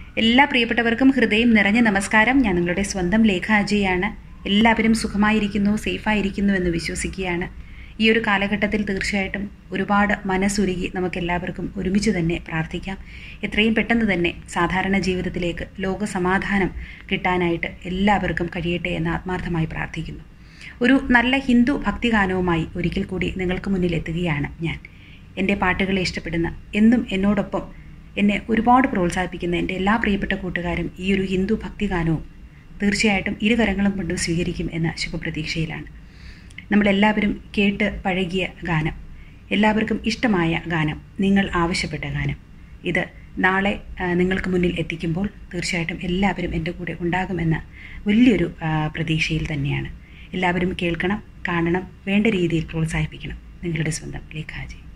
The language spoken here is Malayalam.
എല്ലാ പ്രിയപ്പെട്ടവർക്കും ഹൃദയം നിറഞ്ഞ നമസ്കാരം ഞാൻ നിങ്ങളുടെ സ്വന്തം ലേഖ അജയാണ് എല്ലാവരും സുഖമായിരിക്കുന്നു സേഫായിരിക്കുന്നു എന്ന് വിശ്വസിക്കുകയാണ് ഈ ഒരു കാലഘട്ടത്തിൽ തീർച്ചയായിട്ടും ഒരുപാട് മനസ്സുരുകി നമുക്കെല്ലാവർക്കും ഒരുമിച്ച് തന്നെ പ്രാർത്ഥിക്കാം എത്രയും പെട്ടെന്ന് തന്നെ സാധാരണ ജീവിതത്തിലേക്ക് ലോക സമാധാനം കിട്ടാനായിട്ട് എല്ലാവർക്കും കഴിയട്ടെ എന്ന് ആത്മാർത്ഥമായി പ്രാർത്ഥിക്കുന്നു ഒരു നല്ല ഹിന്ദു ഭക്തിഗാനവുമായി ഒരിക്കൽ കൂടി നിങ്ങൾക്ക് മുന്നിൽ എത്തുകയാണ് ഞാൻ എൻ്റെ പാട്ടുകളെ ഇഷ്ടപ്പെടുന്ന എന്നും എന്നോടൊപ്പം എന്നെ ഒരുപാട് പ്രോത്സാഹിപ്പിക്കുന്ന എൻ്റെ എല്ലാ പ്രിയപ്പെട്ട കൂട്ടുകാരും ഈ ഒരു ഹിന്ദു ഭക്തിഗാനവും തീർച്ചയായിട്ടും ഇരുകരങ്ങളും കൊണ്ടും സ്വീകരിക്കും എന്ന ശുഭപ്രതീക്ഷയിലാണ് നമ്മളെല്ലാവരും കേട്ട് പഴകിയ ഗാനം എല്ലാവർക്കും ഇഷ്ടമായ ഗാനം നിങ്ങൾ ആവശ്യപ്പെട്ട ഗാനം ഇത് നാളെ ആ, നിങ്ങൾക്ക് മുന്നിൽ എത്തിക്കുമ്പോൾ തീർച്ചയായിട്ടും എല്ലാവരും എൻ്റെ കൂടെ ഉണ്ടാകുമെന്ന വലിയൊരു ആ, പ്രതീക്ഷയിൽ തന്നെയാണ് എല്ലാവരും കേൾക്കണം കാണണം വേണ്ട രീതിയിൽ പ്രോത്സാഹിപ്പിക്കണം നിങ്ങളുടെ സ്വന്തം ലേഖാജി